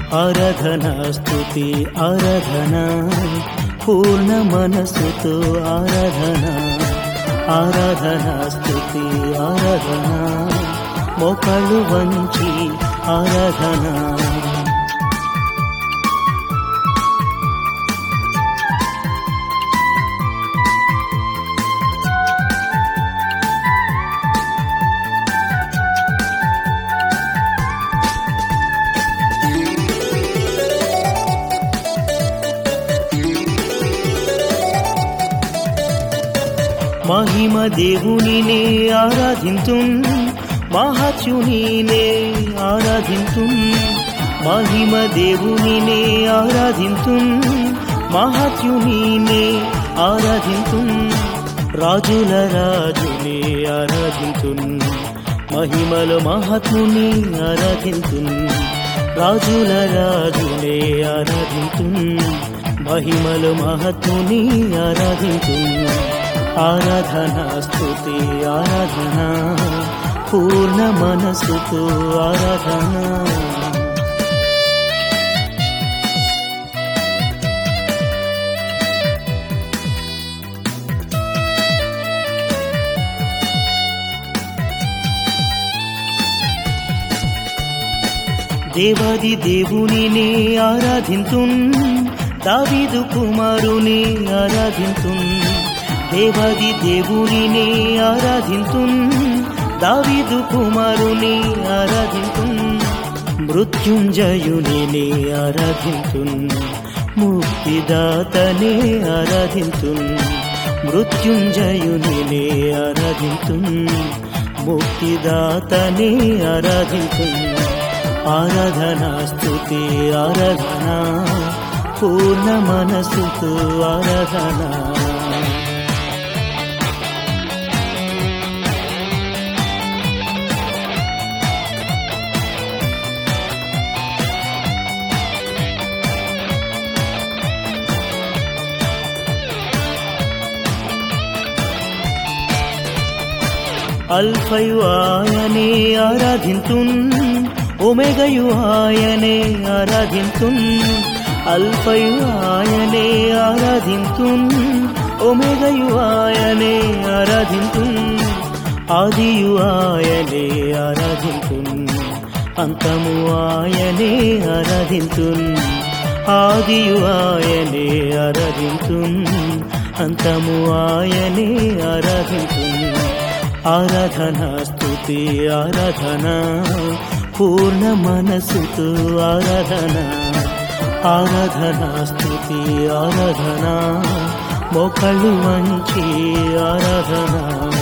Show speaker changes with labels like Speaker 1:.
Speaker 1: ఆరాధన స్తుతి ఆరాధన పూర్ణ మనసుతో ఆరాధన ఆరాధన స్తుతి ఆరాధన మోకాళ్ళు వంచి ఆరాధన మహిమ దేవునినే ఆరాధింతున్ మహాత్యునినే ఆరాధింతున్ మహిమ దేవునినే ఆరాధింతున్ మహాత్యునినే ఆరాధింతున్ రాజుల రాజునే ఆరాధింతున్ మహిమల మహాత్ముని ఆరాధింతున్ రాజుల రాజునే ఆరాధింతున్ మహిమల మహత్ముని ఆరాధింతున్ ఆరాధన స్తుతి ఆరాధన పూర్ణ మనసుతో ఆరాధన దేవాది దేవునినే ఆరాధింతున్ దావీదు కుమారుని ఆరాధింతున్ దేవాది దేవునినే ఆరాధింతున్ దావీదు కుమారుని ఆరాధింతున్ మృత్యుంజయునినే ఆరాధింతున్ ముక్తిదాతనే ఆరాధింతున్ మృత్యుంజయునినే ఆరాధింతున్ ముక్తిదాతనే ఆరాధింతున్ ఆరాధన స్తుతి ఆరాధన పూర్ణ మనసుతో ఆరాధన అల్ఫయు ఆయనే ఆరాధింతున్ ఒమెగయు ఆయనే ఆరాధింతున్ అల్ఫయు ఆయనే ఆరాధింతున్ ఒమెగయు ఆయనే ఆరాధింతున్ ఆదియు ఆయనే ఆరాధింతున్ అంతము ఆయనే ఆరాధింతున్ ఆదియు ఆయనే ఆరాధింతున్ అంతము ఆయనే ఆరాధింతున్ ఆరాధన స్తుతి ఆరాధన పూర్ణ మనసుతో ఆరాధన ఆరాధన స్తుతి ఆరాధన మొక్కళ్ళు వంచి ఆరాధన